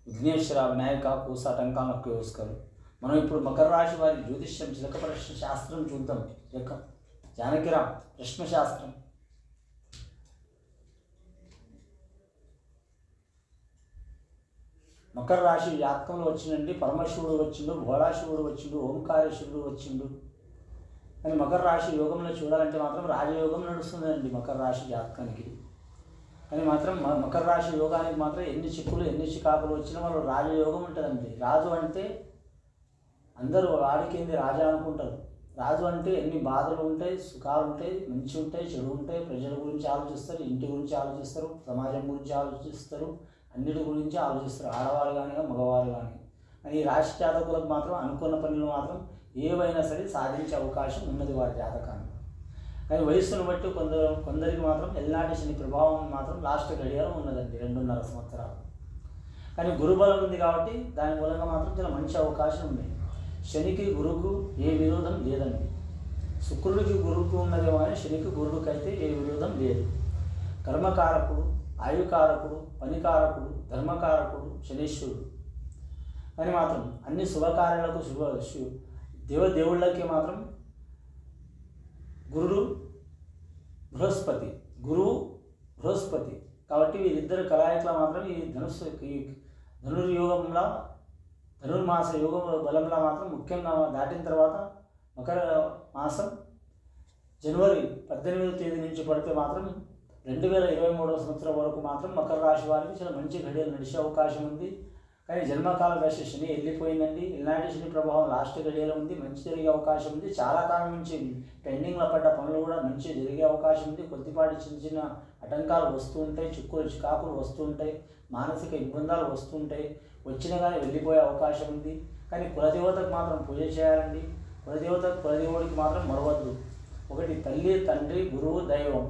విఘ్నేశ్వర వినాయక పూస టంకాలకు యోస్కరు మనం ఇప్పుడు మకర రాశి వారి జ్యోతిష్యం చిలక ప్రశ్న శాస్త్రం చూద్దాం చిలక జానకిరామ్ ప్రశ్న శాస్త్రం మకర రాశి జాతకంలో వచ్చిందండి పరమశివుడు వచ్చిండు భోళాశివుడు వచ్చిండు ఓంకారేశ్వరుడు వచ్చిండు కానీ మకర రాశి యోగంలో చూడాలంటే మాత్రం రాజయోగం నడుస్తుందండి మకర రాశి జాతకానికి కానీ మాత్రం మ- మకర రాశి యోగానికి మాత్రం ఎన్ని చిక్కులు ఎన్ని చికాకులు వచ్చినా వాళ్ళు రాజయోగం ఉంటుందండి రాజు అంటే అందరూ వాడికింది రాజా అనుకుంటారు రాజు అంటే ఎన్ని బాధలు ఉంటాయి సుఖాలు ఉంటాయి మంచి ఉంటాయి చెడు ఉంటాయి ప్రజల గురించి ఆలోచిస్తారు ఇంటి గురించి ఆలోచిస్తారు సమాజం గురించి ఆలోచిస్తారు అన్నిటి గురించి ఆలోచిస్తారు ఆడవాళ్ళు కానీ మగవాళ్ళు కానీ కానీ ఈ రాశి జాతకులకు మాత్రం అనుకున్న పనులు మాత్రం ఏవైనా సరే సాధించే అవకాశం ఉన్నది వారి జాతకాన్ని కానీ వయస్సును బట్టి కొందరు కొందరికి మాత్రం ఎల్నాటి శని ప్రభావం మాత్రం లాస్ట్ గడియారం ఉన్నదండి రెండున్నర సంవత్సరాలు కానీ గురుబలం ఉంది కాబట్టి దాని మూలంగా మాత్రం చాలా మంచి అవకాశం ఉంది శనికి గురువుకు ఏ విరోధం లేదండి శుక్రుడికి గురువుకు ఉన్నదేమో కానీ శనికి గురువుకి అయితే ఏ విరోధం లేదు కర్మకారకుడు ఆయుకారకుడు పనికారకుడు ధర్మకారకుడు శనీశ్వరుడు కానీ మాత్రం అన్ని శుభకార్యాలకు శుభ శు దేవదేవుళ్ళకి మాత్రం గురుడు బృహస్పతి గురువు బృహస్పతి కాబట్టి వీరిద్దరు కలాయికల మాత్రం ఈ ధనుస్సు ఈ ధనుర్యోగంలో ధనుర్మాస యోగం బలంలో మాత్రం ముఖ్యంగా దాటిన తర్వాత మకర మాసం జనవరి పద్దెనిమిదవ తేదీ నుంచి పడితే మాత్రం రెండు వేల ఇరవై మూడవ సంవత్సరం వరకు మాత్రం మకర రాశి వారికి చాలా మంచి ఘడియలు నడిచే అవకాశం ఉంది కానీ జన్మకాల దశ శని వెళ్ళిపోయిందండి ఇలాంటి శని ప్రభావం లాస్ట్ గడియలో ఉంది మంచి జరిగే అవకాశం ఉంది చాలా కాలం నుంచి పెండింగ్లో పడ్డ పనులు కూడా మంచి జరిగే అవకాశం ఉంది కొద్దిపాటి చిన్న చిన్న ఆటంకాలు వస్తూ ఉంటాయి చిక్కులు చికాకులు వస్తూ ఉంటాయి మానసిక ఇబ్బందాలు వస్తుంటాయి వచ్చినా కానీ వెళ్ళిపోయే అవకాశం ఉంది కానీ కులదేవతకు మాత్రం పూజ చేయాలండి కులదేవత కులదేవుడికి మాత్రం మరవద్దు ఒకటి తల్లి తండ్రి గురువు దైవం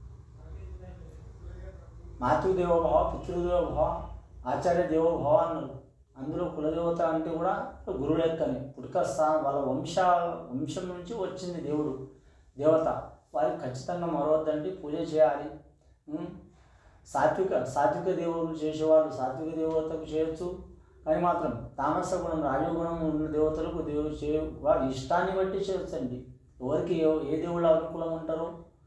మాతృదేవోభావ పితృదేవోభావ ఆచార్య దేవోభావ అన్నారు అందులో కులదేవత అంటే కూడా గురువు లెక్కని పుట్టుక స్థానం వాళ్ళ వంశ వంశం నుంచి వచ్చింది దేవుడు దేవత వారికి ఖచ్చితంగా మరవద్దండి పూజ చేయాలి ఉం? సాత్విక సాత్విక దేవుడు చేసేవాళ్ళు సాత్విక దేవతకు చేయొచ్చు కానీ మాత్రం తామస గుణం రాజగుణం ఉన్న దేవతలకు దేవుడు చే వారి ఇష్టాన్ని బట్టి చేయొచ్చండి ఎవరికి ఏ- ఏ దేవుళ్ళు అనుకూలంగా ఉంటారో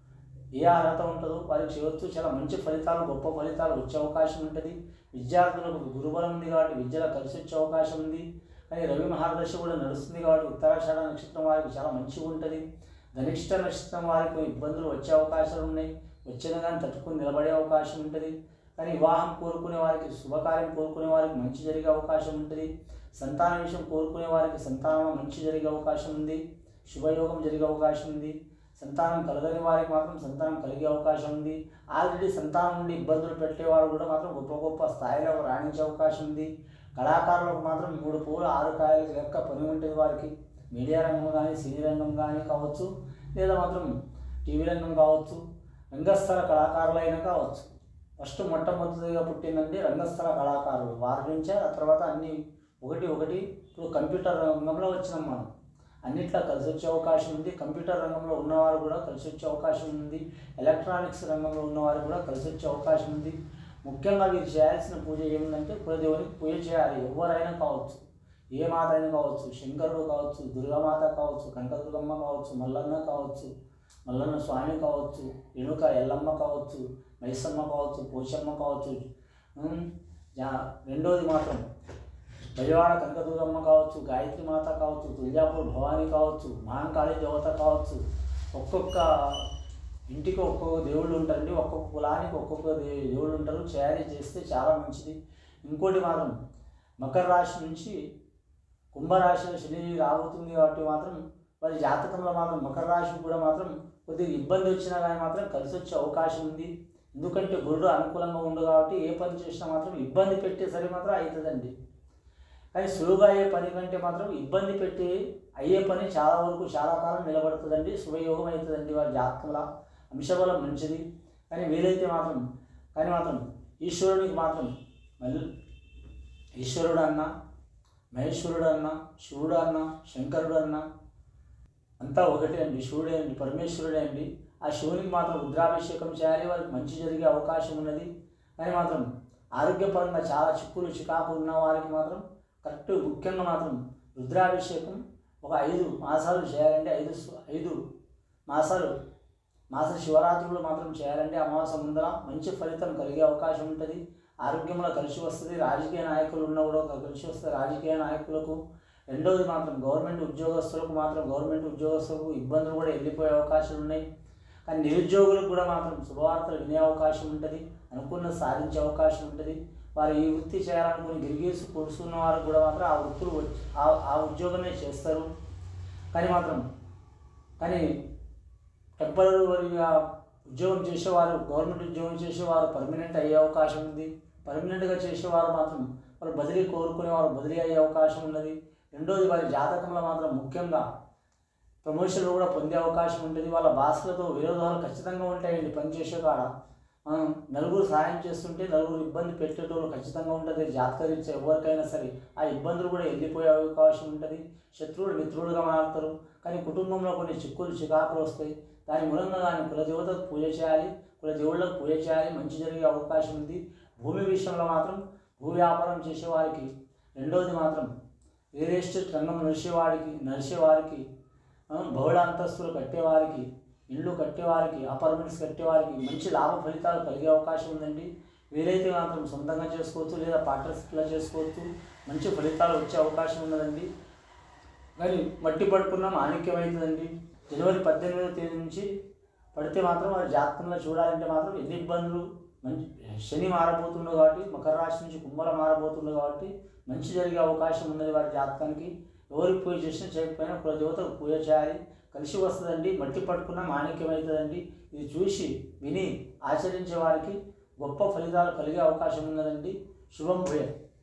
ఏ అర్హత ఉంటుందో వారికి చేయవచ్చు చాలా మంచి ఫలితాలు గొప్ప ఫలితాలు వచ్చే అవకాశం ఉంటుంది విద్యార్థులకు గురుబలం ఉంది కాబట్టి విద్యలో కలిసి వచ్చే అవకాశం ఉంది కానీ రవి మహాదశ కూడా నడుస్తుంది కాబట్టి ఉత్తరాషాఢ నక్షత్రం వారికి చాలా మంచిగా ఉంటుంది ధనిష్ట నక్షత్రం వారికి ఇబ్బందులు వచ్చే అవకాశాలు ఉన్నాయి వచ్చిన కానీ తట్టుకుని నిలబడే అవకాశం ఉంటుంది కానీ వివాహం కోరుకునే వారికి శుభకార్యం కోరుకునే వారికి మంచి జరిగే అవకాశం ఉంటుంది సంతాన విషయం కోరుకునే వారికి సంతానం మంచి జరిగే అవకాశం ఉంది శుభయోగం జరిగే అవకాశం ఉంది సంతానం కలగని వారికి మాత్రం సంతానం కలిగే అవకాశం ఉంది ఆల్రెడీ సంతానం నుండి ఇబ్బందులు పెట్టేవారు కూడా మాత్రం గొప్ప గొప్ప స్థాయిలో రాణించే అవకాశం ఉంది కళాకారులకు మాత్రం మూడు పూలు ఆరు కాయలు లెక్క పని ఉంటుంది వారికి మీడియా రంగం కానీ సినీ రంగం కానీ కావచ్చు లేదా మాత్రం టీవీ రంగం కావచ్చు రంగస్థల కళాకారులైనా కావచ్చు ఫస్ట్ మొట్టమొదటిగా పుట్టిందండి రంగస్థల కళాకారులు వారి నుంచే ఆ తర్వాత అన్ని ఒకటి ఒకటి ఇప్పుడు కంప్యూటర్ రంగంలో వచ్చినాం మనం అన్నిట్లో కలిసి వచ్చే అవకాశం ఉంది కంప్యూటర్ రంగంలో ఉన్నవారు కూడా కలిసి వచ్చే అవకాశం ఉంది ఎలక్ట్రానిక్స్ రంగంలో ఉన్నవారు కూడా కలిసి వచ్చే అవకాశం ఉంది ముఖ్యంగా వీరు చేయాల్సిన పూజ ఏముందంటే కులదేవునికి పూజ చేయాలి ఎవరైనా కావచ్చు ఏ మాత అయినా కావచ్చు శంకరుడు కావచ్చు దుర్గామాత కావచ్చు కనకదుర్గమ్మ కావచ్చు మల్లన్న కావచ్చు మల్లన్న స్వామి కావచ్చు ఎనుక ఎల్లమ్మ కావచ్చు మైసమ్మ కావచ్చు పోషమ్మ కావచ్చు ఉమ్, జా- రెండోది మాత్రం బయవాడ కనకదుర్గమ్మ కావచ్చు గాయత్రి మాత కావచ్చు తుల్జాపూర్ భవానీ కావచ్చు మహాంకాళి దేవత కావచ్చు ఒక్కొక్క ఇంటికి ఒక్కొక్క దేవుళ్ళు ఉంటారండి ఒక్కొక్క కులానికి ఒక్కొక్క దే- దేవుళ్ళు ఉంటారు చేయాలి చేస్తే చాలా మంచిది ఇంకోటి మాత్రం మకర రాశి నుంచి కుంభరాశిలో శని రాబోతుంది కాబట్టి మాత్రం వారి జాతకంలో మాత్రం మకర రాశి కూడా మాత్రం కొద్దిగా ఇబ్బంది వచ్చినా కానీ మాత్రం కలిసి వచ్చే అవకాశం ఉంది ఎందుకంటే గురుడు అనుకూలంగా ఉండు కాబట్టి ఏ పని చేసినా మాత్రం ఇబ్బంది పెట్టేసరి మాత్రం అవుతుందండి కానీ సులువుగా అయ్యే పని కంటే మాత్రం ఇబ్బంది పెట్టి అయ్యే పని చాలా వరకు చాలా కాలం నిలబడుతుందండి శుభయోగం అవుతుందండి వారి జాతకంలో అంశబలం మంచిది కానీ వీలైతే మాత్రం కానీ మాత్రం ఈశ్వరునికి మాత్రం మళ్ళీ ఈశ్వరుడు అన్న మహేశ్వరుడు అన్న శివుడు అన్న శంకరుడు అన్న అంతా ఒకటే అండి శివుడే అండి పరమేశ్వరుడే అండి ఆ శివునికి మాత్రం రుద్రాభిషేకం చేయాలి వారికి మంచి జరిగే అవకాశం ఉన్నది కానీ మాత్రం ఆరోగ్యపరంగా చాలా చిక్కులు చికాకు ఉన్న వారికి మాత్రం కరెక్ట్ ముఖ్యంగా మాత్రం రుద్రాభిషేకం ఒక ఐదు మాసాలు చేయాలంటే ఐదు సు- ఐదు మాసాలు మాస శివరాత్రులు మాత్రం చేయాలంటే అమావాస్య ముందర మంచి ఫలితం కలిగే అవకాశం ఉంటుంది ఆరోగ్యంలో కలిసి వస్తుంది రాజకీయ నాయకులు ఉన్న కూడా ఒక కలిసి వస్తుంది రాజకీయ నాయకులకు రెండవది మాత్రం గవర్నమెంట్ ఉద్యోగస్తులకు మాత్రం గవర్నమెంట్ ఉద్యోగస్తులకు ఇబ్బందులు కూడా వెళ్ళిపోయే అవకాశాలు ఉన్నాయి కానీ నిరుద్యోగులకు కూడా మాత్రం శుభవార్తలు వినే అవకాశం ఉంటుంది అనుకున్న సాధించే అవకాశం ఉంటుంది వారు ఈ వృత్తి చేయాలనుకుని గిరిగీసి కూర్చున్న వారు కూడా మాత్రం ఆ వృత్తులు వచ్చి- ఆ- ఆ ఉద్యోగమే చేస్తారు కానీ మాత్రం కానీ టెంపరీగా ఉద్యోగం చేసేవారు గవర్నమెంట్ ఉద్యోగం చేసేవారు పర్మనెంట్ అయ్యే అవకాశం ఉంది పర్మనెంట్గా చేసేవారు మాత్రం వారు బదిలీ కోరుకునేవారు బదిలీ అయ్యే అవకాశం ఉన్నది రెండోది వారి జాతకంలో మాత్రం ముఖ్యంగా ప్రమోషన్లు కూడా పొందే అవకాశం ఉంటుంది వాళ్ళ భాషలతో విరోధాలు ఖచ్చితంగా ఉంటాయండి పనిచేసే కాడ మనం నలుగురు సహాయం చేస్తుంటే నలుగురు ఇబ్బంది పెట్టేటోళ్ళు ఖచ్చితంగా ఉంటుంది జాతకరీత్యా ఎవరికైనా సరే ఆ ఇబ్బందులు కూడా వెళ్ళిపోయే అవకాశం ఉంటుంది శత్రువులు మిత్రులుగా మారుతారు కానీ కుటుంబంలో కొన్ని చిక్కులు చికాకులు వస్తాయి దాని మూలంగా దాని కులదేవతకు పూజ చేయాలి కులదేవుళ్ళకు పూజ చేయాలి మంచి జరిగే అవకాశం ఉంది భూమి విషయంలో మాత్రం భూ వ్యాపారం చేసేవారికి రెండోది మాత్రం రియల్ ఎస్టేట్ రంగం నడిచేవాడికి నడిచేవారికి ఆ, బహుళ అంతస్తులు కట్టేవారికి ఇల్లు కట్టేవారికి అపార్ట్మెంట్స్ కట్టేవారికి మంచి లాభ ఫలితాలు కలిగే అవకాశం ఉందండి వీలైతే మాత్రం సొంతంగా చేసుకోవచ్చు లేదా పార్ట్నర్షిప్లో చేసుకోవచ్చు మంచి ఫలితాలు వచ్చే అవకాశం ఉన్నదండి కానీ మట్టి పడుకున్న మాణిక్యం అవుతుందండి జనవరి పద్దెనిమిదవ తేదీ నుంచి పడితే మాత్రం వారి జాతకంలో చూడాలంటే మాత్రం ఎన్ని ఇబ్బందులు మంచి శని మారబోతుండో కాబట్టి మకర రాశి నుంచి కుంభల మారబోతుండో కాబట్టి మంచి జరిగే అవకాశం ఉన్నది వారి జాతకానికి ఎవరికి పూజ చేసినా చేయకపోయినా కుల దేవతకు పూజ చేయాలి కలిసి వస్తుందండి మట్టి పట్టుకున్న మాణిక్యం అవుతుందండి ఇది చూసి విని ఆచరించే వారికి గొప్ప ఫలితాలు కలిగే అవకాశం ఉన్నదండి శుభం భూయ